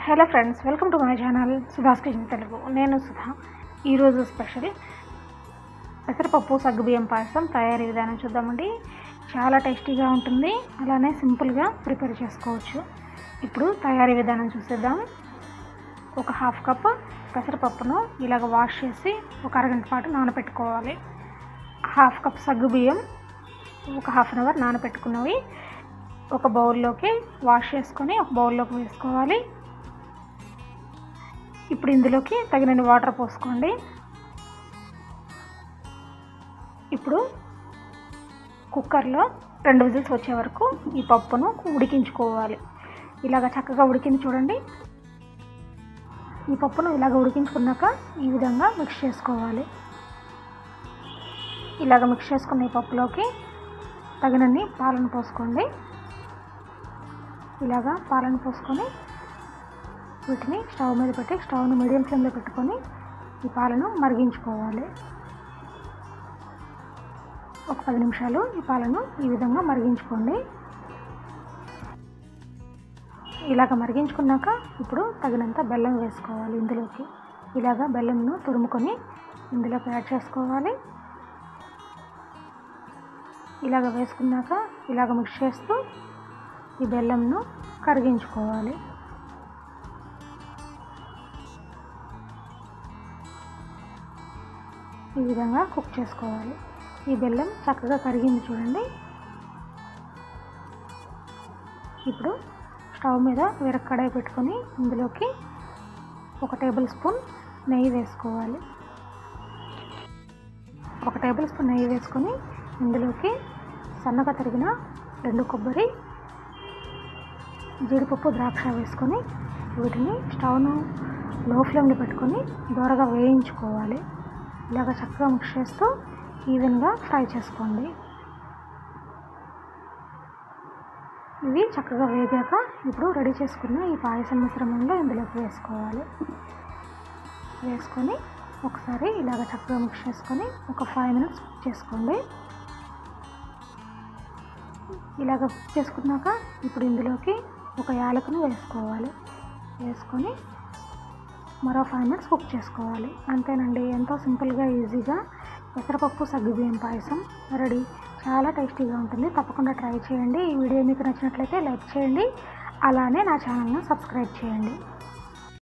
hello friends welcome to my channel Subhash kitchen Telugu నేను సుధా ఈరోజు special పెసరపప్పు సగ్గుబియ్యం పాయసం తయారీ విధానం చూద్దామండి చాలా టేస్టీగా ఉంటుంది అలానే సింపుల్గా ప్రిపేర్ చేసుకోవచ్చు ఇప్పుడు తయారీ విధానం చూసేద్దాం ఒక హాఫ్ కప్ పెసరపప్పును ఇలాగ వాష్ చేసి ఒక అరగంట పాటు నానబెట్టుకోవాలి హాఫ్ కప్ సగ్గుబియ్యం ఒక హాఫ్ అన్ అవర్ నానబెట్టుకున్నవి ఒక బౌల్లోకి వాష్ చేసుకొని ఒక బౌల్లోకి వేసుకోవాలి ఇప్పుడు ఇందులోకి తగినన్ని వాటర్ పోసుకోండి ఇప్పుడు కుక్కర్లో రెండు విజిల్స్ వచ్చే వరకు ఈ పప్పును ఉడికించుకోవాలి ఇలాగ చక్కగా ఉడికింది చూడండి ఈ పప్పును ఇలాగ ఉడికించుకున్నాక ఈ విధంగా మిక్స్ చేసుకోవాలి ఇలాగ మిక్స్ చేసుకున్న ఈ పప్పులోకి తగినన్ని పాలను పోసుకోండి ఇలాగా పాలను పోసుకొని వీటిని స్టవ్ మీద పెట్టి స్టవ్ను మీడియం ఫ్లేమ్లో పెట్టుకొని ఈ పాలను మరిగించుకోవాలి ఒక పది నిమిషాలు ఈ పాలను ఈ విధంగా మరిగించుకోండి ఇలాగ మరిగించుకున్నాక ఇప్పుడు తగినంత బెల్లం వేసుకోవాలి ఇందులోకి ఇలాగ బెల్లంను తురుముకొని ఇందులోకి యాడ్ చేసుకోవాలి ఇలాగ వేసుకున్నాక ఇలాగ మిక్స్ చేస్తూ ఈ బెల్లంను కరిగించుకోవాలి ఈ విధంగా కుక్ చేసుకోవాలి ఈ బెల్లం చక్కగా కరిగింది చూడండి ఇప్పుడు స్టవ్ మీద వేరే కడాయి పెట్టుకొని ఇందులోకి ఒక టేబుల్ స్పూన్ నెయ్యి వేసుకోవాలి ఒక టేబుల్ స్పూన్ నెయ్యి వేసుకొని ఇందులోకి సన్నగా తరిగిన రెండు కొబ్బరి జీడిపప్పు ద్రాక్ష వేసుకొని వీటిని స్టవ్ను లో ఫ్లేమ్లో పెట్టుకొని దూరగా వేయించుకోవాలి ఇలాగ చక్కగా మిక్స్ చేస్తూ ఈవెన్గా ఫ్రై చేసుకోండి ఇవి చక్కగా వేగాక ఇప్పుడు రెడీ చేసుకున్న ఈ పాయసం మిశ్రమంలో ఇందులోకి వేసుకోవాలి వేసుకొని ఒకసారి ఇలాగ చక్కగా మిక్స్ చేసుకొని ఒక ఫైవ్ మినిట్స్ కుక్ చేసుకోండి ఇలాగ కుక్ చేసుకున్నాక ఇప్పుడు ఇందులోకి ఒక యాలకును వేసుకోవాలి వేసుకొని మరో ఫైవ్ మినిట్స్ కుక్ చేసుకోవాలి అంతేనండి ఎంతో సింపుల్గా ఈజీగా పెసరపప్పు సగ్గుబియ్యం పాయసం రెడీ చాలా టేస్టీగా ఉంటుంది తప్పకుండా ట్రై చేయండి ఈ వీడియో మీకు నచ్చినట్లయితే లైక్ చేయండి అలానే నా ఛానల్ను సబ్స్క్రైబ్ చేయండి